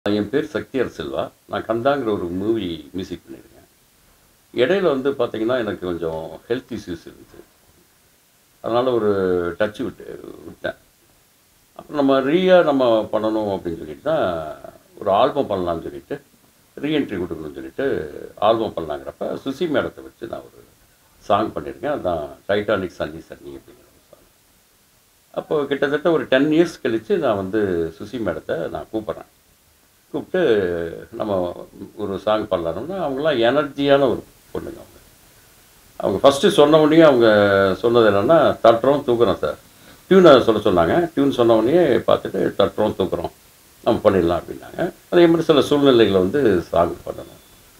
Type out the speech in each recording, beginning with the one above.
என் பேர் சக்தியர் செல்வா நான் கந்தாங்கிற ஒரு மூவி மியூசிக் பண்ணியிருக்கேன் இடையில வந்து பார்த்தீங்கன்னா எனக்கு கொஞ்சம் ஹெல்த் இஷ்யூஸ் இருந்துச்சு அதனால் ஒரு டச்சு விட்டு விட்டேன் அப்புறம் நம்ம ரீயா நம்ம பண்ணணும் அப்படின்னு சொல்லிட்டு தான் ஒரு ஆல்பம் பண்ணலாம்னு சொல்லிட்டு ரீஎன்ட்ரி கொடுக்கணும்னு சொல்லிட்டு ஆல்பம் பண்ணலாங்கிறப்ப சுசி மேடத்தை வச்சு நான் ஒரு சாங் பண்ணியிருக்கேன் அதான் டைட்டானிக் சன்னி சன்னி அப்படிங்கிற ஒரு சாங் அப்போ கிட்டத்தட்ட ஒரு டென் இயர்ஸ் கழித்து நான் வந்து சுசி மேடத்தை நான் கூப்பிட்றேன் கூப்பிட்டு நம்ம ஒரு சாங் பண்ணலாம்னா அவங்களாம் எனர்ஜியான ஒரு பொண்ணுங்க அவங்க அவங்க ஃபஸ்ட்டு சொன்ன உடனே அவங்க சொன்னது என்னென்னா தட்டுறோம் தூக்குறோம் சார் டியூனை சொல்ல சொன்னாங்க டியூன் சொன்ன உடனே பார்த்துட்டு தட்டுறோம் தூக்குறோம் நம்ம பண்ணிடலாம் அப்படின்னாங்க அதே மாதிரி சில சூழ்நிலைகளை வந்து சாங் பண்ணணும்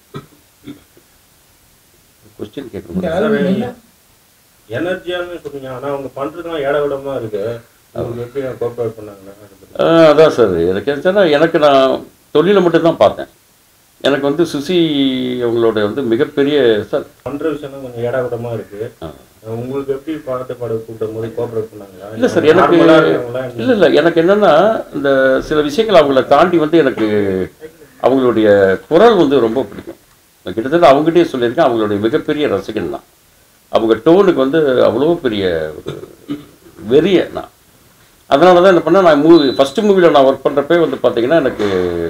கொஸ்டின் இந்த கேட்கணும் ஆல்பம் என்ன எனர்ஜியான்னு சொன்னீங்க ஆனா அவங்க பண்றதுலாம் ஏடவிடமா இருக்கு அவங்க எப்படி கோஆப்ரேட் பண்ணாங்களா அதை பத்தி. ஆ, அதான் சார் எனக்கு என்னன்னா எனக்கு நான் தொழிலை மட்டும்தான் பார்த்தேன் எனக்கு வந்து சுசி அவங்களோட வந்து மிகப்பெரிய சார் பண்ற விஷயம் கொஞ்சம் ஏடாவிடமா இருக்கு ஆ. உங்களுக்கு எப்படி பாட்டு பாட கூட்டம் போது கோஆப்ரேட் பண்ணாங்களா இல்லை சார் எனக்கு நார்மலா இருக்கவங்களா என்ன? இல்லை இல்லை எனக்கு என்னென்னா இந்த சில விஷயங்கள் அவங்கள தாண்டி வந்து எனக்கு அவங்களுடைய குரல் வந்து ரொம்ப பிடிக்கும் நான் கிட்டத்தட்ட அவங்ககிட்டயே சொல்லியிருக்கேன் அவங்களுடைய மிகப்பெரிய ரசிகன் தான் அவங்க டோனுக்கு வந்து அவ்வளோ பெரிய ஒரு வெறிய நான் அதனால தான் என்ன பண்ணேன் நான் மூவி ஃபஸ்ட்டு மூவியில் நான் ஒர்க் பண்ணுறப்பே வந்து பார்த்தீங்கன்னா எனக்கு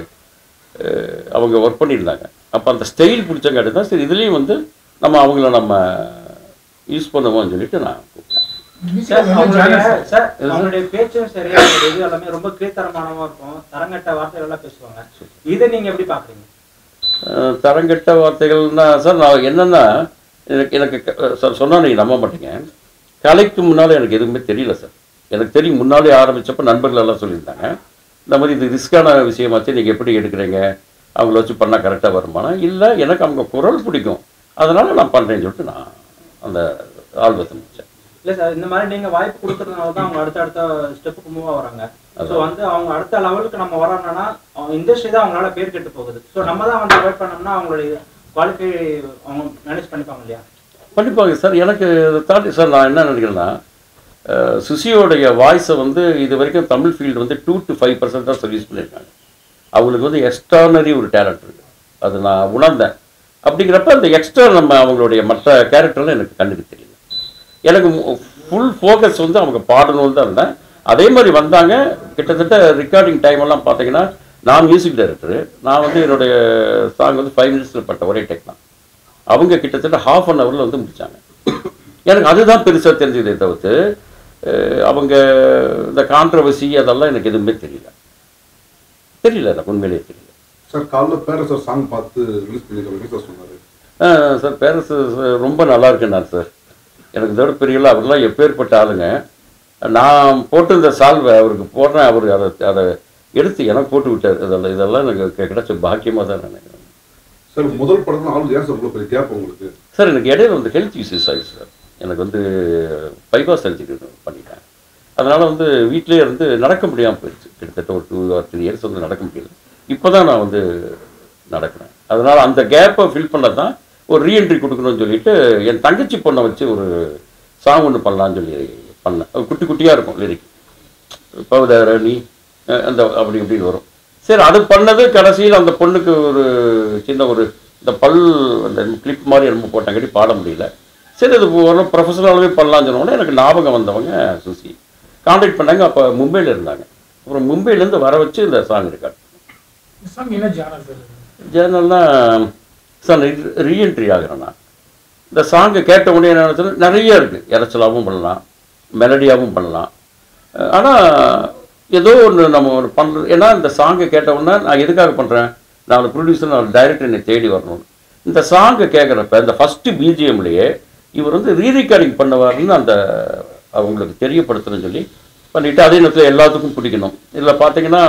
அஹ், அவங்க ஒர்க் பண்ணியிருந்தாங்க அப்போ அந்த ஸ்டைல் பிடிச்சங்காட்டி தான் சரி இதுலேயும் வந்து நம்ம அவங்கள நம்ம யூஸ் பண்ணுவோம்னு சொல்லிட்டு நான் கூப்பிட்டேன் மியூசிக் சார் என்ன அவங்களுடைய genre சார்? சார் அவங்களுடைய பேச்சும் சரி அவங்களுடைய இது எல்லாமே ரொம்ப கீழ்த்தரமானமா இருக்கும் தரங்கட்ட வார்த்தைகள் எல்லாம் பேசுவாங்க இதை நீங்க எப்படி பாக்குறீங்க அஹ் தரங்கெட்ட வார்த்தைகள்னா சார் நான் என்னென்னா எனக்கு எனக்கு க- சார் சொன்னால் நீங்கள் நம்ப மாட்டீங்க கலைக்கு முன்னால் எனக்கு எதுவுமே தெரியல சார் எனக்கு தெரியும் முன்னாலே ஆரம்பித்தப்போ நண்பர்கள் எல்லாம் சொல்லியிருந்தாங்க இந்த மாதிரி இது ரிஸ்க்கான விஷயமாச்சு நீங்கள் எப்படி எடுக்கிறீங்க அவங்கள வச்சு பண்ணால் கரெக்டாக வருமானா இல்லை எனக்கு அவங்க குரல் பிடிக்கும் அதனால் நான் பண்ணுறேன்னு சொல்லிட்டு நான் அந்த ஆல்பத்தை முடித்தேன் இல்ல சார் இந்த மாதிரி நீங்க வாய்ப்பு கொடுக்கறதுனால தான் அவங்க அடுத்த அடுத்த ஸ்டெப்புக்கு மூவ் ஆகுறாங்க ஸோ வந்து அவங்க அடுத்த லெவலுக்கு நம்ம வரோம்னா அவங்க இண்டஸ்ட்ரி தான் அவங்களால பேர் கெட்டு போகுது ஸோ நம்ம தான் வந்து அவாய்ட் பண்ணோம்னா அவங்களுடைய குவாலிஃபை அவங்க மேனேஜ் பண்ணிப்பாங்க இல்லையா கண்டிப்பாக சார் எனக்கு இதை தாண்டி சார் நான் என்ன நினைக்கிறேன்னா அஹ், சுசியோடைய வாய்ஸை வந்து இது வரைக்கும் தமிழ் ஃபீல்டு வந்து டூ டு ஃபைவ் பர்சன்ட் தான் சர்வீஸ் பண்ணியிருக்காங்க அவங்களுக்கு வந்து எக்ஸ்ட்ரானரி ஒரு டேலண்ட் இருக்குது அது நான் உணர்ந்தேன் அப்படிங்கிறப்ப அந்த எக்ஸ்ட்ரா நம்ம அவங்களுடைய மற்ற கேரக்டர்லாம் எனக்கு கண்ணுக்கு தெரியல எனக்கு ஃபுல் ஃபோக்கஸ் வந்து அவங்க பாடணும்னு தான் இருந்தேன் அதே மாதிரி வந்தாங்க கிட்டத்தட்ட ரெக்கார்டிங் டைம் எல்லாம் பார்த்தீங்கன்னா நான் மியூசிக் டைரக்டரு நான் வந்து என்னுடைய சாங் வந்து ஃபைவ் மினிட்ஸில் பட்ட ஒரே டெக் தான் அவங்க கிட்டத்தட்ட ஹாஃப் அன் ஹவரில் வந்து முடிச்சாங்க எனக்கு அதுதான் பெருசாக தெரிஞ்சதே தவிர்த்து அஹ், அவங்க இந்த கான்ட்ரவர்சி அதெல்லாம் எனக்கு எதுவுமே தெரியல தெரியல எனக்கு உண்மையிலேயே தெரியல சார் காலைல பேரஸ் ஒரு சாங் பார்த்து ரிலீஸ் பண்ணிருக்காங்க சார் சொன்னாரு ஆ, சார் பேரஸ் ரொம்ப நல்லா இருக்குன்னார் சார் எனக்கு இதோட பெரியல அவர்லாம் எப்பேற்பட்ட ஆளுங்க நான் போட்டிருந்த சால்வை அவருக்கு போடுறேன் அவர் அதை அதை எடுத்து எனக்கு போட்டு விட்டார் இதெல்லாம் இதெல்லாம் எனக்கு கி- கிடைச்ச பாக்கியமாக தான் நினைக்கிறேன் சார் முதல் படத்துல ஆள் ஏன் சார் இவ்வளோ பெரிய கேப் உங்களுக்கு சார் எனக்கு இடையில வந்து ஹெல்த் இஷ்யூஸ் ஆகிடுச்சு சார் எனக்கு வந்து பைபாஸ் சர்ஜரி பண்ணிட்டேன் அதனால் வந்து வீட்டிலே இருந்து நடக்க முடியாமல் போயிடுச்சு கிட்டத்தட்ட ஒரு டூ ஆர் த்ரீ இயர்ஸ் வந்து நடக்க முடியல இப்போ தான் நான் வந்து நடக்கிறேன் அதனால் அந்த கேப்பை ஃபில் பண்ண தான் ஒரு ரீஎன்ட்ரி கொடுக்கணும்னு சொல்லிட்டு என் தங்கச்சி பொண்ணை வச்சு ஒரு சாங் ஒன்று பண்ணலான்னு சொல்லி பண்ணேன் அது குட்டி குட்டியாக இருக்கும் லிரிக் பவதாரணி அஹ் அந்த அப்படி இப்படின்னு வரும் சரி அது பண்ணது கடைசியில் அந்த பொண்ணுக்கு ஒரு சின்ன ஒரு இந்த பல் அந்த கிளிப் மாதிரி என்னமோ போட்டாங்கடி பாட முடியல சரி அது ஒரு ப்ரொஃபஷனலாகவே பண்ணலாம்னு சொன்னோடனே எனக்கு ஞாபகம் வந்தவங்க சுசி காண்டாக்ட் பண்ணாங்க அப்போ மும்பையில் இருந்தாங்க அப்புறம் மும்பையிலேருந்து வர வச்சு இந்த சாங் ரெக்கார்ட் இந்த சாங் என்ன ஜானர் சார் ஜேர்னல்லாம் சார் ரீஎன்ட்ரி ஆகிறேன் நான் இந்த சாங்கை கேட்ட உடனே என்ன நினைச்சேன்னா, நிறைய இருக்குது இறைச்சலாகவும் பண்ணலாம் மெலடியாகவும் பண்ணலாம் ஆனால் ஏதோ ஒன்று நம்ம ஒரு பண்ணுறது ஏன்னா இந்த சாங்கை கேட்ட உடனே நான் எதுக்காக பண்ணுறேன் நான் ஒரு ப்ரொடியூசர் நான் டைரக்டர் என்னை தேடி வரணும் இந்த சாங்கை கேட்குறப்ப இந்த ஃபஸ்ட்டு பிஜிஎம்லேயே இவர் வந்து ரீ ரெக்கார்டிங் பண்ணுவாருன்னு அந்த அவங்களுக்கு தெரியப்படுத்தணும்னு சொல்லி பண்ணிவிட்டு அதே நேரத்தில் எல்லாத்துக்கும் பிடிக்கணும் இதில் பார்த்தீங்கன்னா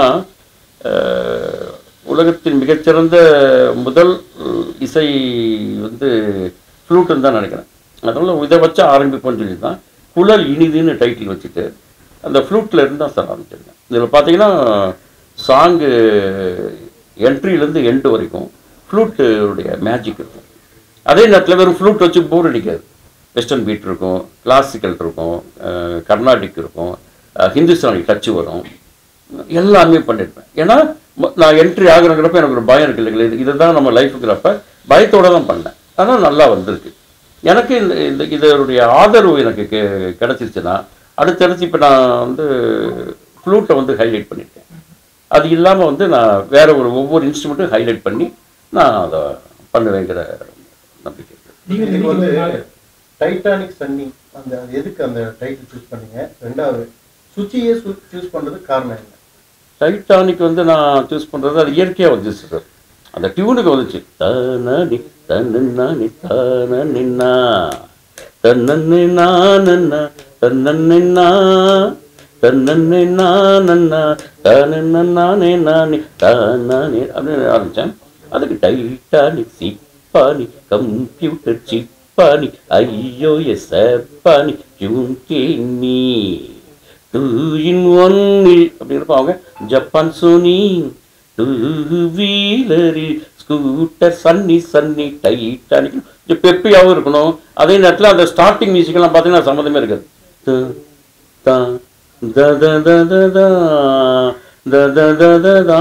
அஹ், உலகத்தின் மிகச்சிறந்த முதல் அஹ், இசை வந்து ஃப்ளூட்டுன்னு தான் நினைக்கிறேன் அதனால் இதை வச்சு ஆரம்பிப்போம்னு சொல்லி தான் குழல் இனிதுன்னு டைட்டில் வச்சுட்டு அந்த ஃப்ளூட்டில் இருந்து தான் சார் ஆரம்பிச்சிருக்கேன் இதில் பார்த்தீங்கன்னா சாங்கு என்ட்ரிலேருந்து எண்டு வரைக்கும் ஃப்ளூட்டுடைய மேஜிக் இருக்கும் அதே நேரத்தில் வெறும் ஃப்ளூட் வச்சு போர் அடிக்காது வெஸ்டர்ன் பீட் இருக்கும் கிளாசிக்கல் இருக்கும் அஹ், கர்நாடிக் இருக்கும் அஹ், ஹிந்துஸ்தானி டச்சு வரும் எல்லாமே பண்ணியிருப்பேன் ஏன்னா ம- நான் என்ட்ரி ஆகுறங்கிறப்ப எனக்கு ஒரு பயம் இருக்கு இல்லைங்களா இது இதுதான் நம்ம லைஃபுங்கிறப்ப பயத்தோட தான் பண்ணேன் ஆனால் நல்லா வந்திருக்கு எனக்கு இந்த இந்த இதனுடைய ஆதரவு எனக்கு கெ கிடச்சிருச்சுன்னா அடுத்தடுத்து இப்போ நான் வந்து ஃப்ளூட்டை வந்து ஹைலைட் பண்ணியிருக்கேன் அது இல்லாமல் வந்து நான் வேற ஒரு ஒவ்வொரு இன்ஸ்ட்ருமெண்ட்டும் ஹைலைட் பண்ணி நான் அதை பண்ணுவேங்கிற நம்பிக்கை இருக்கு. நீங்க இதுக்கு வந்து தெரிவிக்கிறதுனால டைட்டானிக் சன்னி அந்த அது எதுக்கு அந்த டைட்டில் சூஸ் பண்ணீங்க ரெண்டாவது சுச்சியே சூஸ் பண்றதுக்கு காரணம் என்ன டைட்டானிக் வந்து நான் சூஸ் பண்ணுறது அது இயற்கையாக வந்துச்சு சார் அந்த டியூனுக்கு வந்துச்சு தனி தன்னி தான நின்னா தன்னி நானன்னா தன்னி தன்னி நானன்னா தானே நானே தானே அப்படின்னு ஆரம்பித்தேன் அதுக்கு டைட்டானிக் சிப்பானி கம்ப்யூட்டர் சிப்பானி ஐயோ எஸ் பானி டியூன் கேமி டூ இன் ஒன்னில் அப்படி இருப்பாங்க ஜப்பான் சோனி டூ வீலரில் ஸ்கூட்டர் சன்னி சன்னி டைட்டானிக் கொஞ்சம் பெப்பியாகவும் இருக்கணும் அதே நேரத்தில் அந்த ஸ்டார்டிங் மியூசிக்கெல்லாம் பார்த்தீங்கன்னா சம்மந்தமே இருக்காது த, தா, த, த, த, த, தா, த, த, த, த, தா.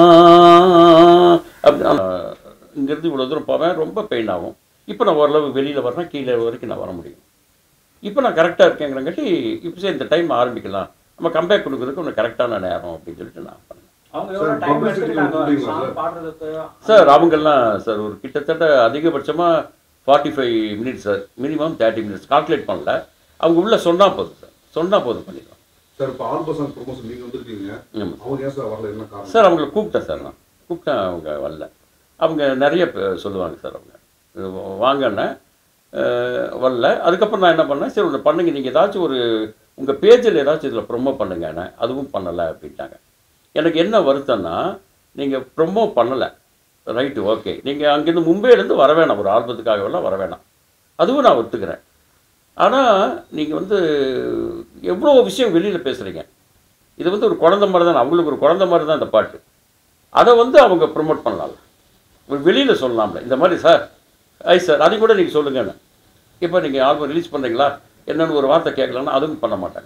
அப்படி ஆ, இங்கிருந்து இவ்வளோ தூரம் போவேன் ரொம்ப பெயின் ஆகும் இப்போ நான் ஓரளவு வெளியில் வரேன் கீழே வரைக்கும் நான் வர முடியும் இப்போ நான் கரெக்டாக இருக்கேங்கிறங்காட்டி இப்போ சரி இந்த டைம் ஆரம்பிக்கலாம் நம்ம கம்பேக் கொடுக்குறதுக்கு ஒன்று கரெக்டான நேரம் அப்படின்னு சொல்லிட்டு நான் பண்ணேன் அவங்க Sir, எவ்வளவு டைம் publicity எடுத்துக்கிட்டாங்க கொடுத்தீங்களா, சாங் sir? பாடுறதுக்கு சார் அவங்கெல்லாம் சார் ஒரு கிட்டத்தட்ட அதிகபட்சமாக forty five minutes sir minimum thirty minutes calculate பண்ணல அவங்க உள்ள சொன்னால் போதும் சார் சொன்னால் போதும் பண்ணிடலாம் சார் இப்போ ஆல்பம் சாங் ப்ரொமோஷன் நீங்க வந்திருக்கீங்க ஆமாம் அவங்க ஏன் சார் வரல என்ன காரணம் சார் அவங்கள கூப்பிட்டேன் சார் நான் கூப்பிட்டேன் அவங்க வரல அவங்க நிறைய பே- சொல்லுவாங்க சார் அவங்க இது வாங்கன்னு வரல அதுக்கப்புறம் நான் என்ன பண்ணேன் சரி ஒன்று பண்ணுங்க நீங்கள் ஏதாச்சும் ஒரு உங்கள் பேஜில் ஏதாச்சும் இதில் ப்ரொமோ பண்ணுங்கண்ணே அதுவும் பண்ணலை அப்படின்ட்டாங்க எனக்கு என்ன வருத்தம்னா நீங்கள் ப்ரொமோ பண்ணலை ரைட்டு ஓகே நீங்கள் அங்கேருந்து மும்பையிலேருந்து வர வேணாம் ஒரு ஆல்பத்துக்காகவெல்லாம் வர வேணாம் அதுவும் நான் ஒத்துக்கிறேன் ஆனால் நீங்கள் வந்து எவ்வளோ விஷயம் வெளியில் பேசுகிறீங்க இது வந்து ஒரு குழந்தை மாதிரி தான் அவங்களுக்கு ஒரு குழந்தை மாதிரி தான் இந்த பாட்டு அதை வந்து அவங்க ப்ரொமோட் பண்ணலாம்ல ஒரு வெளியில் சொல்லலாம்ல இந்த மாதிரி சார் ஐ சார் அதையும் கூட நீங்கள் சொல்லுங்கன்னு இப்போ நீங்கள் ஆல்பம் ரிலீஸ் பண்ணுறீங்களா என்னன்னு ஒரு வார்த்தை கேட்கலன்னா அதுவும் பண்ண மாட்டாங்க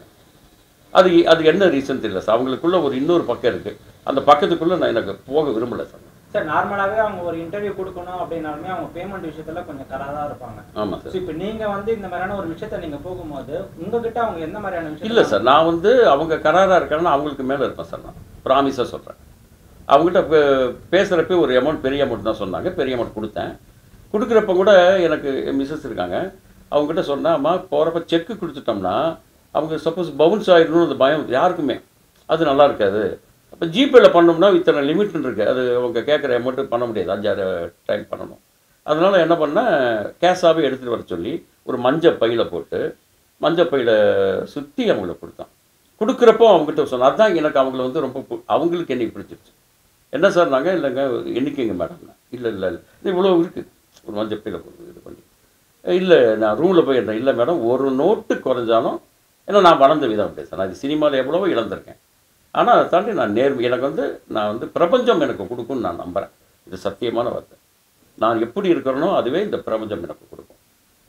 அது அது என்ன ரீசன் தெரியல சார் அவங்களுக்குள்ள ஒரு இன்னொரு பக்கம் இருக்குது அந்த பக்கத்துக்குள்ளே நான் எனக்கு போக விரும்பலை சார் சார் நார்மலாவே அவங்க ஒரு இன்டர்வியூ கொடுக்கணும் அப்படின்னாலுமே அவங்க பேமெண்ட் விஷயத்துல கொஞ்சம் கராரா இருப்பாங்க ஆமாம் So, சார் இப்ப நீங்க வந்து இந்த மாதிரியான ஒரு விஷயத்த நீங்க போகும்போது உங்ககிட்ட அவங்க எந்த மாதிரியான விஷயம் இல்லை சார் நான் வந்து அவங்க கராராக இருக்காங்கன்னா அவங்களுக்கு மேலே இருப்பேன் சார் நான் ப்ராமிஸாக சொல்கிறேன் அவங்ககிட்ட பே- பேசுகிறப்ப ஒரு அமௌண்ட் பெரிய அமௌண்ட் தான் சொன்னாங்க பெரிய அமௌண்ட் கொடுத்தேன் கொடுக்குறப்ப கூட எனக்கு மிஸ்ஸஸ் இருக்காங்க அவங்ககிட்ட சொன்னேன் அம்மா போகிறப்ப செக்கு கொடுத்துட்டோம்னா அவங்க சப்போஸ் பவுன்ஸ் ஆயிடணும்னு அந்த பயம் யாருக்குமே அது நல்லா இருக்காது அப்போ ஜிபேல பண்ணோம்னா இத்தனை லிமிட் இருக்கு அது அவங்க கேட்குற அமௌண்ட்டு பண்ண முடியாது அஞ்சாறு டைம் பண்ணணும் அதனால் என்ன பண்ணேன் கேஷாகவே எடுத்துகிட்டு வர சொல்லி ஒரு மஞ்சள் பையில் போட்டு மஞ்சள் பையில் சுற்றி அவங்களுக்கு கொடுத்தான் கொடுக்குறப்போ அவங்ககிட்ட சொன்னேன் அதான் எனக்கு அவங்கள வந்து ரொம்ப பு- அவங்களுக்கு என்னைக்கு பிடிச்சிருச்சு என்ன சார் நாங்கள் இல்லைங்க என்னைக்குங்க மேடம் இல்லை இல்லை இல்லை இவ்வளோ இருக்குது ஒரு மஞ்சள் பையில் போட்டு இது பண்ணி இல்லை நான் ரூமில் போய் இருந்தேன் இல்லை மேடம் ஒரு நோட்டு குறைஞ்சாலும் ஏன்னா நான் வளர்ந்த விதம் அப்படி சார் நான் இது சினிமாவில் எவ்வளவோ இழந்திருக்கேன் ஆனால் அதை தாண்டி நான் நேர்மை எனக்கு வந்து நான் வந்து பிரபஞ்சம் எனக்கு கொடுக்கும்னு நான் நம்புகிறேன் இது சத்தியமான வார்த்தை நான் எப்படி இருக்கிறேனோ அதுவே இந்த பிரபஞ்சம் எனக்கு கொடுக்கும்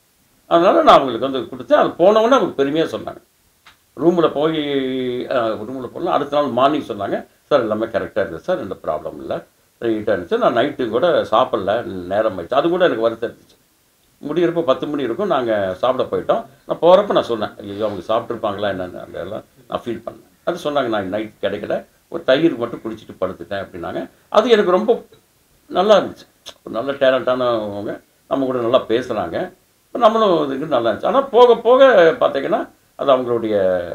அதனால் நான் அவங்களுக்கு வந்து கொடுத்தேன் அது போனவொன்னே அவங்க பெருமையாக சொன்னாங்க ரூமில் போய் ரூமில் போகலாம் அடுத்த நாள் மார்னிங் சொன்னாங்க சார் எல்லாமே கரெக்டாக இருக்குது சார் எந்த ப்ராப்ளம் இல்லை ரைட்டாக இருந்துச்சு நான் நைட்டு கூட சாப்பிடல நேரம் ஆயிடுச்சு அது கூட எனக்கு வருத்தம் இருந்துச்சு முடியிறப்போ பத்து மணி இருக்கும் நாங்கள் சாப்பிட போயிட்டோம் நான் போகிறப்ப நான் சொன்னேன் ஐயோ அவங்க சாப்பிட்ருப்பாங்களா என்னென்னு அதெல்லாம் நான் ஃபீல் பண்ணேன் அது சொன்னாங்க நான் நைட் கிடைக்கல ஒரு தயிர் மட்டும் குடிச்சிட்டு படுத்துட்டேன் அப்படின்னாங்க அது எனக்கு ரொம்ப நல்லா இருந்துச்சு ஒரு நல்ல டேலண்டானவங்க நம்ம கூட நல்லா பேசுகிறாங்க நம்மளும் இதுக்கு நல்லா இருந்துச்சு ஆனால் போக போக பார்த்தீங்கன்னா அது அவங்களுடைய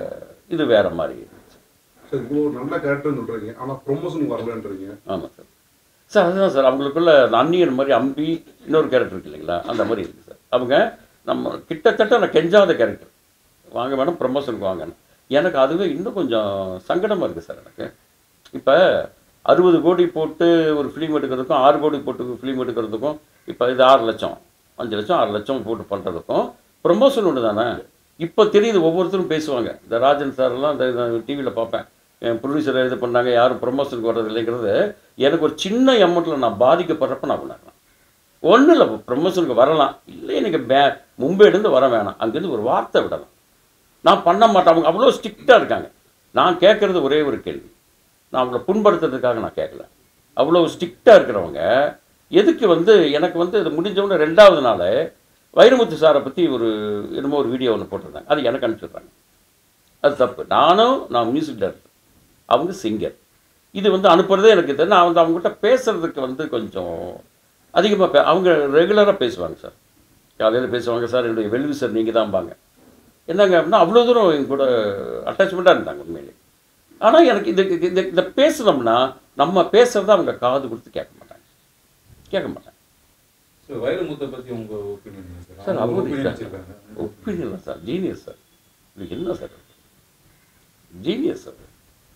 இது வேற மாதிரி இருந்துச்சு சார் இவ்வளோ நல்ல கேரக்டர்னு சொல்றீங்க ஆனா ப்ரொமோஷன் வரலன்றீங்க ஆமாம் சார் சார் அதுதான் சார் அவங்களுக்குள்ள அந்த அந்நியன் மாதிரி அம்பி இன்னொரு கேரக்டர் இருக்கு இல்லைங்களா அந்த மாதிரி இருக்குது சார் அவங்க நம்ம கிட்டத்தட்ட நான் கெஞ்சாத கேரக்டர் வாங்க வேணும் ப்ரமோஷனுக்கு வாங்கன்னு எனக்கு அதுவே இன்னும் கொஞ்சம் சங்கடமாக இருக்குது சார் எனக்கு இப்போ அறுபது கோடி போட்டு ஒரு ஃபிலிம் எடுக்கிறதுக்கும் ஆறு கோடி போட்டு ஃபிலிம் எடுக்கிறதுக்கும் இப்போ இது ஆறு லட்சம் அஞ்சு லட்சம் ஆறு லட்சம் போட்டு பண்ணுறதுக்கும் ப்ரமோஷன் ஒன்று தானே இப்போ தெரியுது ஒவ்வொருத்தரும் பேசுவாங்க இந்த ராஜன் சார் எல்லாம் இந்த டிவியில் பார்ப்பேன் என் ப்ரொடியூசர் இது பண்ணாங்க யாரும் ப்ரொமோஷனுக்கு வர்றது இல்லைங்கிறது எனக்கு ஒரு சின்ன அமௌண்ட்டில் நான் பாதிக்கப்படுறப்ப நான் உணர்றேன் ஒன்றும் இல்லை ப்ரொமோஷனுக்கு வரலாம் இல்லை எனக்கு பே மும்பையிலேருந்து வர வேணாம் அங்கேருந்து ஒரு வார்த்தை விடலாம் நான் பண்ண மாட்டேன் அவங்க அவ்வளோ ஸ்ட்ரிக்டாக இருக்காங்க நான் கேட்குறது ஒரே ஒரு கேள்வி நான் அவங்கள புண்படுத்துறதுக்காக நான் கேட்கல அவ்வளோ ஸ்ட்ரிக்டாக இருக்கிறவங்க எதுக்கு வந்து எனக்கு வந்து இது முடிஞ்சவொடனே ரெண்டாவது நாள் வைரமுத்து சாரை பற்றி ஒரு என்னமோ ஒரு வீடியோ ஒன்று போட்டிருந்தாங்க அது எனக்கு அனுப்பிச்சிடுறாங்க அது தப்பு நானும் நான் மியூசிக் டைரக்டர் அவங்க சிங்கர் இது வந்து அனுப்புறதே எனக்கு தெரியும் நான் வந்து அவங்ககிட்ட பேசுறதுக்கு வந்து கொஞ்சம் அதிகமாக பே அவங்க ரெகுலராக பேசுவாங்க சார் காலையில் பேசுவாங்க சார் என்னுடைய வெல்வி சார் நீங்கள் தான்பாங்க என்னங்க அப்படின்னா அவ்வளோ தூரம் எங்க கூட அட்டாச்மெண்ட்டாக இருந்தாங்க உண்மையிலே ஆனால் எனக்கு இது இந்த இதை பேசுனோம்னா நம்ம பேசுகிறத அவங்க காது கொடுத்து கேட்க மாட்டாங்க கேட்க மாட்டாங்க சார் வைரமுத்தை பத்தி உங்க ஒப்பீனியன் சார் சார் அவங்க அவர் ஒப்பீனியன் வச்சிருக்காங்க ஒப்பீனியன் சார் ஜீனியஸ் சார் இது என்ன சார் ஜீனியஸ் சார்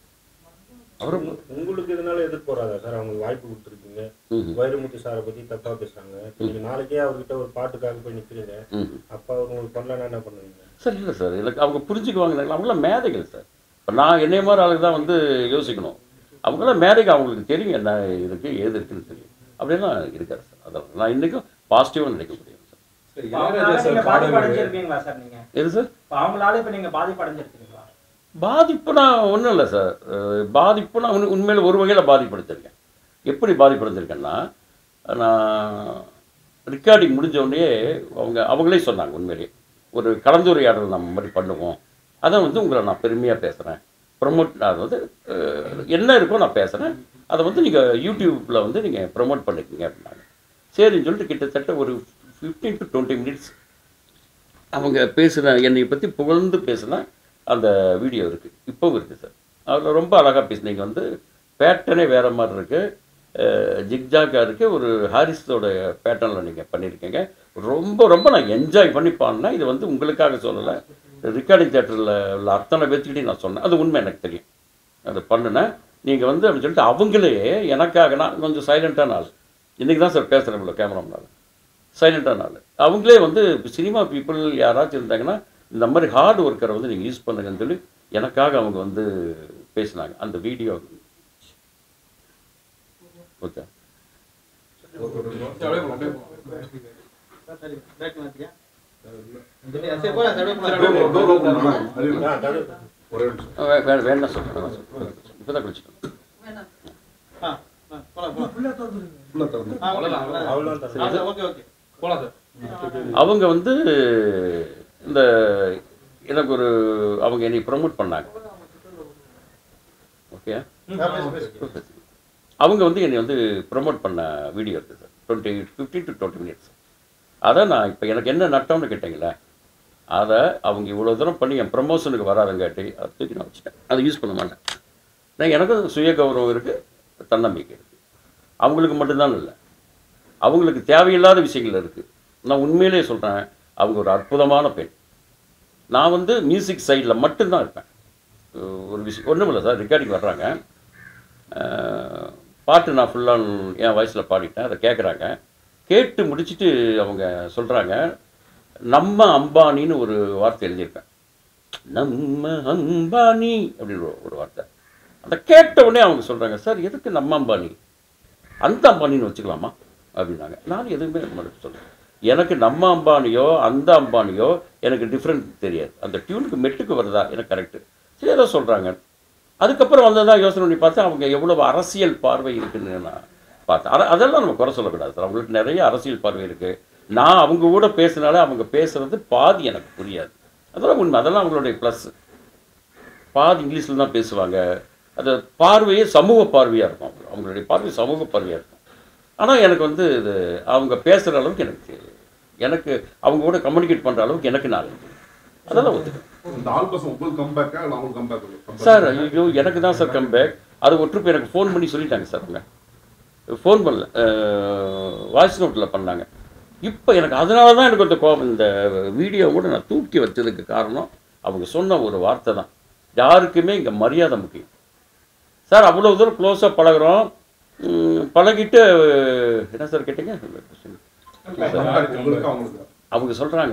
அவரை உங்களுக்கு இதனால எதிர்ப்பு வராதா சார் அவங்களுக்கு வாய்ப்பு கொடுத்துருக்கீங்க ம்ஹும். வைரமுத்து சாரை பத்தி தப்பா பேசுறாங்க நீங்க நாளைக்கே அவர்கிட்ட ஒரு பாட்டுக்காக போய் நிக்கிறீங்க ம் அப்ப அவர் உங்களுக்கு பண்ணலன்னா என்ன பண்ணுவீங்க சார் இல்லை சார் எனக்கு அவங்க புரிஞ்சுக்குவாங்க அவங்களாம் மேதைகள் சார் இப்போ நான் என்னைய மாதிரி ஆளுக்கு தான் வந்து யோசிக்கணும் அவங்களாம் மேதைக்கு அவங்களுக்கு தெரியும் என்ன இருக்கு ஏது இருக்குன்னு தெரியும் அப்படியெல்லாம் இருக்காரு சார் அதான் நான் இன்றைக்கும் பாசிட்டிவாக நினைக்க முடியும் சார் சார் இப்ப அவங்களால இளையராஜா நீங்க சார் பாடல்கள் பாதிப்படைஞ்சிருக்கீங்களா சார் நீங்க எது சார் இப்ப அவங்களால இப்ப நீங்க பாதிப்படைஞ்சிருக்கீங்களா பாதிப்புனா ஒன்றும் இல்லை சார் அஹ் பாதிப்புனா உண் உண்மையில் ஒரு வகையில் பாதிப்படுத்திருக்கேன் எப்படி பாதிப்படுத்திருக்கேன்னா நான் ரெக்கார்டிங் முடிஞ்ச உடனே அவங்க அவங்களே சொன்னாங்க உண்மையிலேயே ஒரு கலந்துரையாடல் நம்ம மாதிரி பண்ணுவோம் அதை வந்து உங்களை நான் பெருமையாக பேசுகிறேன் ப்ரொமோட் அது வந்து அஹ், என்ன இருக்கோ நான் பேசுகிறேன் அதை வந்து நீங்கள் யூடியூப்பில் வந்து நீங்கள் ப்ரொமோட் பண்ணிக்கங்க அப்படின்னாங்க சரின்னு சொல்லிட்டு கிட்டத்தட்ட ஒரு ஃபிஃப்டீன் டு டுவெண்ட்டி மினிட்ஸ் அவங்க பேசுன என்னை பற்றி புகழ்ந்து பேசின அந்த வீடியோ இருக்குது இப்போவும் இருக்குது சார் அதில் ரொம்ப அழகாக பேசுனீங்க வந்து பேட்டர்னே வேறு மாதிரி இருக்குது ஜிக்ஜாக்காக இருக்குது ஒரு ஹாரிஸோட பேட்டர்னில் நீங்கள் பண்ணியிருக்கீங்க ரொம்ப ரொம்ப நான் என்ஜாய் பண்ணி பாடினேன் இது வந்து உங்களுக்காக சொல்லலை ரெக்கார்டிங் தேட்டரில் உள்ள அத்தனை பேர்த்துக்கிட்டையும் நான் சொன்னேன் அது உண்மை எனக்கு தெரியும் அது பண்ணினேன் நீங்கள் வந்து அப்படின்னு சொல்லிட்டு அவங்களே எனக்காக நான் கொஞ்சம் சைலண்ட்டான ஆள் இன்றைக்கி தான் சார் பேசுகிறேன் இவ்வளோ கேமரா முன்னால் சைலண்டான ஆள் அவங்களே வந்து சினிமா பீப்புள் யாராச்சும் இருந்தாங்கன்னா இந்த மாதிரி ஹார்ட் ஒர்க்கரை வந்து நீங்கள் யூஸ் பண்ணுங்கன்னு சொல்லி எனக்காக அவங்க வந்து பேசினாங்க அந்த வீடியோ ஓகே அப்படியே போலாம், அப்படியே போலாம். சரி break மாத்தியா? சரி, போலாம், சரி, அப்படியே Door போலாம். door open பண்ணா, அறிவு. ஆ, தடு. ஒரே நிமிஷம் வே வேண்டாம் சார் வேண்டாம் சார் இப்போ தான் குளிச்சிட்டோம் ஆ, ஆ, போலாம், போலாம். ஃபுல்லா தோத்துருங்க ஃபுல்லா திறந்து ஆ, அவ்வளவுதான், அவ்வளவுதான். அவ்வளவுதான் தடு. ஆ, சரி, ஓகே, ஓகே. போலாம் சார் அவங்க வந்து இந்த எனக்கு ஒரு அவங்க என்னை ப்ரொமோட் பண்ணாங்க ஓகே ஆ, பேசு, பேசு. அவங்க வந்து என்னை வந்து ப்ரொமோட் பண்ண வீடியோ இருக்குது sir twenty fifteen to twenty minutes அதை நான் இப்போ எனக்கு என்ன நட்டம்னு கேட்டீங்களே அதை அவங்க இவ்வளோ தூரம் பண்ணி என் ப்ரமோஷனுக்கு வராதங்காட்டி அதை தூக்கி நான் வச்சுட்டேன் அதை யூஸ் பண்ண மாட்டேன் நான் எனக்கும் சுய கௌரவம் இருக்குது தன்னம்பிக்கை இருக்குது அவங்களுக்கு மட்டும்தான் இல்லை அவங்களுக்கு தேவையில்லாத விஷயங்கள் இருக்குது நான் உண்மையிலேயே சொல்கிறேன் அவங்க ஒரு அற்புதமான பெண் நான் வந்து மியூசிக் சைடில் மட்டும்தான் இருப்பேன் ஒரு விஷயம் ஒன்றும் இல்லை சார் ரெக்கார்டிங் வர்றாங்க அஹ், பாட்டு நான் ஃபுல்லாக என் வாய்ஸில் பாடிட்டேன் அதை கேட்குறாங்க கேட்டு முடிச்சுட்டு அவங்க சொல்கிறாங்க நம்ம அம்பானின்னு ஒரு வார்த்தை எழுதியிருப்பேன் நம்ம அம்பானி அப்படின்னு ஒரு- ஒரு வார்த்தை அதை கேட்ட உடனே அவங்க சொல்கிறாங்க சார் எதுக்கு நம்ம அம்பானி அந்த அம்பானின்னு வச்சுக்கலாமா அப்படின்னாங்க நான் எதுவுமே மறுப்பு சொல்கிறேன் எனக்கு நம்ம அம்பானியோ அந்த அம்பானியோ எனக்கு டிஃப்ரெண்ட் தெரியாது அந்த டியூனுக்கு மெட்டுக்கு வருதா எனக்கு கரெக்டு சரி ஏதோ சொல்கிறாங்க அதுக்கப்புறம் வந்ததான் யோசனை பண்ணி பார்த்தா அவங்க எவ்வளவு அரசியல் பார்வை இருக்குன்னு நான் பார்த்தேன் அத- அதெல்லாம் நம்ம குறை சொல்லக்கூடாது சார் அவங்களுக்கு நிறைய அரசியல் பார்வை இருக்குது நான் அவங்க கூட பேசினாலே அவங்க பேசுறது பாதி எனக்கு புரியாது அதெல்லாம் உண்மை அதெல்லாம் அவங்களுடைய ப்ளஸ் பாதி இங்கிலீஷில் தான் பேசுவாங்க அது பார்வையே சமூக பார்வையாக இருக்கும் அவங்க- அவங்களுடைய பார்வை சமூக பார்வையாக இருக்கும் ஆனால் எனக்கு வந்து இது அவங்க பேசுகிற அளவுக்கு எனக்கு எனக்கு அவங்க கூட கம்யூனிகேட் பண்ணுற அளவுக்கு எனக்கு நாலேஜ் அதெல்லாம் ஒத்துக்கிறேன் இந்த ஆள் பசங்க உங்களுக்கு கம்பேக்கா இல்லை அவங்களுக்கு கம்பேக் சார் ஐயோ எனக்கு தான் சார் கம்பேக் அது ஒரு ட்ரிப் எனக்கு ஃபோன் பண்ணி சொல்லிட்டாங்க சார் அவங்க ஃபோன் பண்ணல வாய்ஸ் நோட்டில் பண்ணாங்க இப்போ எனக்கு அதனால தான் எனக்கு இந்த கோபம் இந்த வீடியோ கூட நான் தூக்கி வச்சதுக்கு காரணம் அவங்க சொன்ன ஒரு வார்த்தை தான் யாருக்குமே இங்கே மரியாதை முக்கியம் சார் அவ்வளோ தூரம் க்ளோஸாக பழகுறோம் ம், பழகிட்டு என்ன சார் கேட்டீங்க உங்களுக்கு அவங்களுக்கு அவங்க சொல்கிறாங்க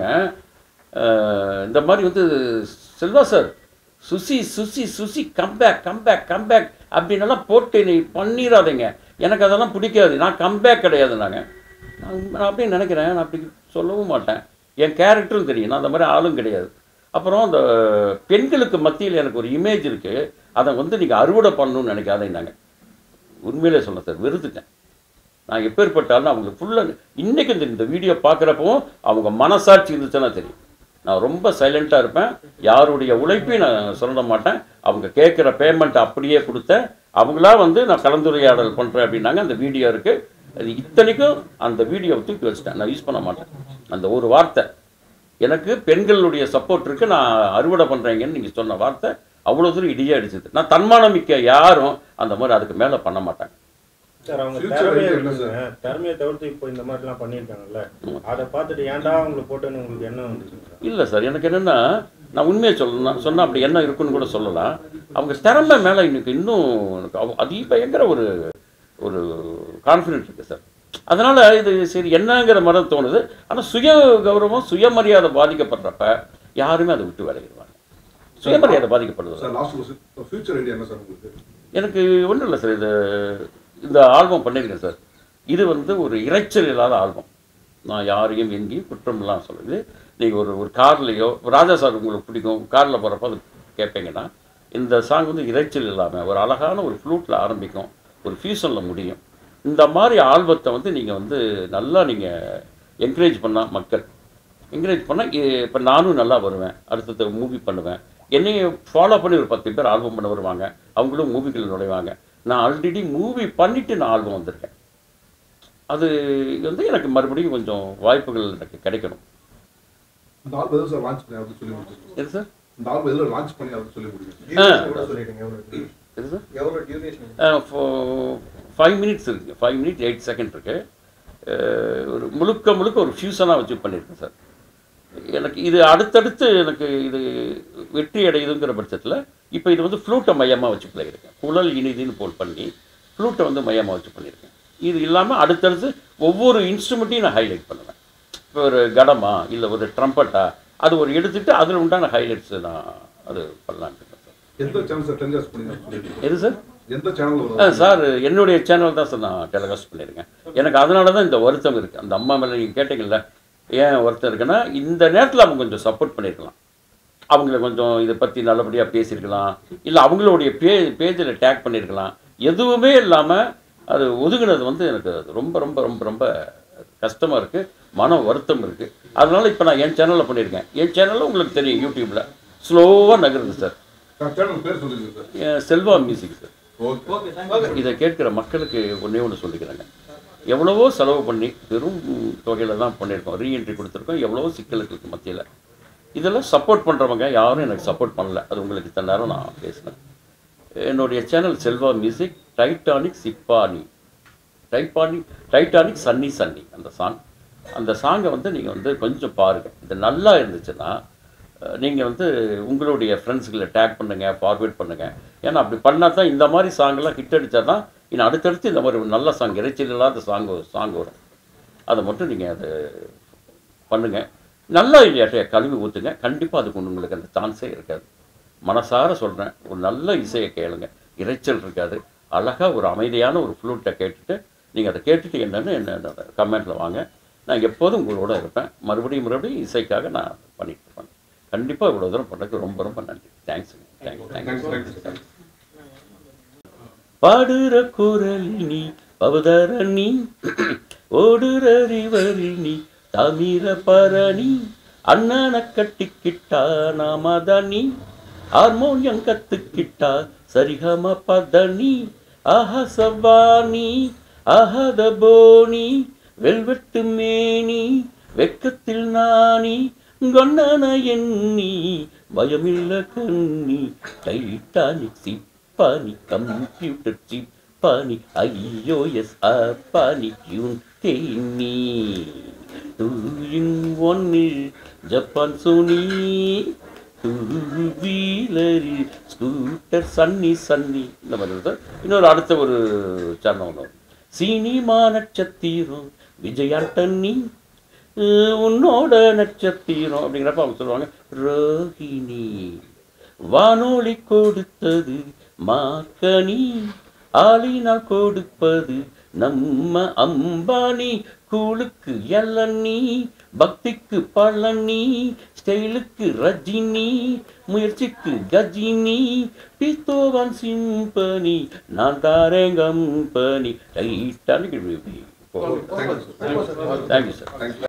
இந்த மாதிரி வந்து Selva sir Suchi Suchi Suchi comeback comeback comeback அப்படின்னெல்லாம் போட்டு நீ பண்ணிடாதீங்க எனக்கு அதெல்லாம் பிடிக்காது நான் கம்பேக் கிடையாது நாங்கள் நான் நான் அப்படியே நினைக்கிறேன் நான் அப்படி சொல்லவும் மாட்டேன் என் கேரக்டரும் தெரியும் நான் அந்த மாதிரி ஆளும் கிடையாது அப்புறம் அந்த பெண்களுக்கு மத்தியில் எனக்கு ஒரு இமேஜ் இருக்குது அதை வந்து நீங்கள் அறுவடை பண்ணணும்னு நினைக்காதேன்னாங்க உண்மையிலே சொல்ல சார் வெறுத்துட்டேன் நான் எப்பேற்பட்டாலும் அவங்க ஃபுல்லாக இன்றைக்கி இந்த இந்த வீடியோ பார்க்குறப்பவும் அவங்க மனசாட்சி இருந்துச்சுன்னா தெரியும் நான் ரொம்ப சைலண்ட்டாக இருப்பேன் யாருடைய உழைப்பையும் நான் சொல்ல மாட்டேன் அவங்க கேட்குற பேமெண்ட் அப்படியே கொடுத்தேன் அவங்களா வந்து நான் கலந்துரையாடல் பண்ணுறேன் அப்படின்னாங்க அந்த வீடியோ இருக்குது அது இத்தனைக்கும் அந்த வீடியோவை தூக்கி வச்சுட்டேன் நான் யூஸ் பண்ண மாட்டேன் அந்த ஒரு வார்த்தை எனக்கு பெண்களுடைய சப்போர்ட் இருக்குது நான் அறுவடை பண்ணுறேங்கன்னு நீங்கள் சொன்ன வார்த்தை அவ்வளோ தூரம் இடியே அடிச்சது நான் தன்மானம் மிக்க யாரும் அந்த மாதிரி அதுக்கு மேலே பண்ண மாட்டாங்க சார் அவங்க Future திறமையை idea என்ன இருக்குங்க திறமையை தவிர்த்து இப்போ இந்த மாதிரிலாம் பண்ணியிருக்காங்கல்ல அதை பார்த்துட்டு ஏன்டா அவங்களுக்கு போட்டேன்னு உங்களுக்கு என்ன வந்துச்சு சார் இல்லை சார் எனக்கு என்னென்னா நான் உண்மையை சொல்லணும் சொன்னால் அப்படி என்ன இருக்குன்னு கூட சொல்லலாம் அவங்க திறமை மேலே இன்னைக்கு இன்னும் எனக்கு அவ- அதி பயங்கர ஒரு ஒரு கான்ஃபிடென்ட் இருக்குது சார் அதனால் இது சரி என்னங்கிற மாதிரி தோணுது ஆனால் சுய கௌரவம் சுயமரியாதை பாதிக்கப்படுறப்ப யாருமே அதை விட்டு விலகிடுவாங்க சுயமரியாதை பாதிக்கப்படுது சார் லாஸ்ட் ஃபியூச்சர் ஐடியா என்ன சார் உங்களுக்கு எனக்கு ஒன்றும் இல்லை சார் இது இந்த ஆல்பம் பண்ணியிருக்கேன் சார் இது வந்து ஒரு இரைச்சல் இல்லாத ஆல்பம் நான் யாரையும் எங்கேயும் குற்றம் இல்லாமல் சொல்லுது நீங்கள் ஒரு ஒரு கார்லேயோ ராஜா சார் உங்களுக்கு பிடிக்கும் காரில் போகிறப்ப அது கேட்பீங்கன்னா இந்த சாங் வந்து இரைச்சல் இல்லாமல் ஒரு அழகான ஒரு ஃப்ளூட்டில் ஆரம்பிக்கும் ஒரு ஃபியூஷனில் முடியும் இந்த மாதிரி ஆல்பத்தை வந்து நீங்கள் வந்து நல்லா நீங்கள் என்கரேஜ் பண்ணால் மக்கள் என்கரேஜ் பண்ணால் இப்போ நானும் நல்லா வருவேன் அடுத்தது மூவி பண்ணுவேன் என்னைய ஃபாலோ பண்ணி ஒரு பத்து பேர் ஆல்பம் பண்ண வருவாங்க அவங்களும் மூவிகள் நுழைவாங்க நான் ஆல்ரெடி மூவி பண்ணிவிட்டு நான் ஆல்பம் வந்திருக்கேன் அது வந்து எனக்கு மறுபடியும் கொஞ்சம் வாய்ப்புகள் எனக்கு கிடைக்கணும் இந்த ஆல்பம் எதுவும் சார் லான்ச் பண்ணி அப்படின்னு சொல்லி முடிச்சிருக்கோம் எது சார் இந்த ஆல்பம் எதில் லான்ச் பண்ணி அப்படின்னு சொல்லி முடியும் Duration கூட சொல்லிடுங்க எவ்வளவு எது சார் எவ்வளோ டியூரேஷன் ஃபைவ் மினிட்ஸ் இருக்குது ஃபைவ் மினிட்ஸ் எயிட் செகண்ட் இருக்குது ஒரு முழுக்க முழுக்க ஒரு ஃபியூஷனாக வச்சு பண்ணியிருக்கேன் சார் எனக்கு இது அடுத்தடுத்து எனக்கு இது வெற்றி அடையுதுங்கிற பட்சத்தில் இப்போ இது வந்து ஃப்ளூட்டை மையமாக வச்சு பண்ணியிருக்கேன் குழல் இனிதின்னு போல் பண்ணி ஃப்ளூட்டை வந்து மையமாக வச்சு பண்ணியிருக்கேன் இது இல்லாமல் அடுத்தடுத்து ஒவ்வொரு இன்ஸ்ட்ருமெண்ட்டையும் நான் ஹைலைட் பண்ணுவேன் இப்போ ஒரு கடமா இல்லை ஒரு ட்ரம்பட்டா அது ஒரு எடுத்துட்டு அதில் உண்டான ஹைலைட்ஸ் நான் அது பண்ணலான்ட்டு இருக்கேன் சார் எந்த சேனல் சார் டெலிகாஸ்ட் பண்ணி எது சார் எந்த சேனல் ஆ, வரும் சார் என்னுடைய சேனல் தான் சார் நான் டெலிகாஸ்ட் பண்ணியிருக்கேன் எனக்கு அதனால தான் இந்த வருத்தம் இருக்குது அந்த அம்மா மேலே நீங்கள் கேட்டீங்கல்ல ஏன் வருத்தம் இருக்குன்னா இந்த நேரத்தில் அவங்க கொஞ்சம் சப்போர்ட் பண்ணியிருக்கலாம் அவங்கள கொஞ்சம் இதை பற்றி நல்லபடியாக பேசியிருக்கலாம் இல்லை அவங்களுடைய பே பேஜில் டேக் பண்ணியிருக்கலாம் எதுவுமே இல்லாமல் அது ஒதுங்கினது வந்து எனக்கு அது ரொம்ப ரொம்ப ரொம்ப ரொம்ப கஷ்டமாக இருக்குது மன வருத்தம் இருக்குது அதனால் இப்போ நான் என் சேனலில் பண்ணியிருக்கேன் என் சேனலில் உங்களுக்கு தெரியும் யூடியூப்பில் ஸ்லோவாக நகருது சார் சேனல் பேர் சொல்லுங்க சார் என் செல்வா மியூசிக் சார் ஓகே இதை கேட்குற மக்களுக்கு ஒன்றே ஒன்று சொல்லிக்கிறேங்க எவ்வளவோ செலவு பண்ணி பெரும் தொகையில் தான் பண்ணியிருக்கோம் ரீஎன்ட்ரி கொடுத்துருக்கோம் எவ்வளவோ சிக்கலுக்கு மத்தியில் இதெல்லாம் சப்போர்ட் பண்ணுறவங்க யாரும் எனக்கு சப்போர்ட் பண்ணல அது உங்களுக்கு இத்தனை நேரம் நான் பேசினேன் என்னுடைய சேனல் செல்வா மியூசிக் டைட்டானிக் சிப்பானி டைப்பானிக் டைட்டானிக் சன்னி சன்னி அந்த சாங் அந்த சாங்கை வந்து நீங்கள் வந்து கொஞ்சம் பாருங்கள் இது நல்லா இருந்துச்சுன்னா நீங்கள் வந்து உங்களுடைய ஃப்ரெண்ட்ஸுகளை டேக் பண்ணுங்கள் ஃபார்வேர்ட் பண்ணுங்கள் ஏன்னா அப்படி பண்ணால் தான் இந்த மாதிரி சாங்கெல்லாம் ஹிட் அடித்தா தான் இன்னும் அடுத்தடுத்து இந்த மாதிரி ஒரு நல்ல சாங் இறைச்சல் இல்லாத சாங் சாங் வரும் அதை மட்டும் நீங்கள் அதை பண்ணுங்கள் நல்லா இல்லையாட்டைய கழுவி ஊற்றுங்க கண்டிப்பாக அதுக்கு உங்களுக்கு அந்த சான்ஸே இருக்காது மனசார சொல்கிறேன் ஒரு நல்ல இசையை கேளுங்க இரைச்சல் இருக்காது அழகாக ஒரு அமைதியான ஒரு ஃப்ளூட்டை கேட்டுட்டு நீங்கள் அதை கேட்டுட்டு என்னென்னு என்ன கமெண்ட்டில் வாங்க நான் எப்போதும் உங்களோட இருப்பேன் மறுபடியும் மறுபடியும் இசைக்காக நான் பண்ணிட்டு இருப்பேன் கண்டிப்பாக இவ்வளோ தூரம் பண்ணதுக்கு ரொம்ப ரொம்ப நன்றி thanks thanks thanks thanks thanks பாடுற குரலினி பவதரணி ஓடுற ரிவரிணி தமிர பரணி அண்ணனை கட்டிக்கிட்டா நாமதனி ஹார்மோனியம் கத்துக்கிட்டா சரிகம பதனி ஆஹா சவானி ஆஹத போனி வெல்வெட்டு மேனி வெக்கத்தில் நாணி கொண்டன எண்ணி பயமில்ல கண்ணி டைட்டானிக் சிப்பானி கம்ப்யூட்டர் சிப்பானி ஐயோஎஸ் அப்பானி டியூன் தேனி டூ இன் ஒன்னில் ஜப்பான் சோனி டூ வீலரி ஸ்கூட்டர் சன்னி சன்னி இந்த மாதிரி வருது இன்னொரு அடுத்த ஒரு சேனல் ஒன்று வரும். சினிமா நட்சத்திரம் விஜயாண்டனி அஹ் உன்னோட நட்சத்திரம் அப்படிங்கிறப்ப அவங்க சொல்லுவாங்க ரோஹிணி வானொலி கொடுத்தது மார்க்கனி ஆளினால் கொடுப்பது நம்ம அம்பானி கூழுக்கு எல்லண்ணி பக்திக்கு பழனி ஸ்டைலுக்கு ரஜினி முயற்சிக்கு கஜினி பீத்தோவன் சிம்பனி நான் தாரேன் கம்பனி ரைட்டான கேள்வி thank you sir thank you sir thank you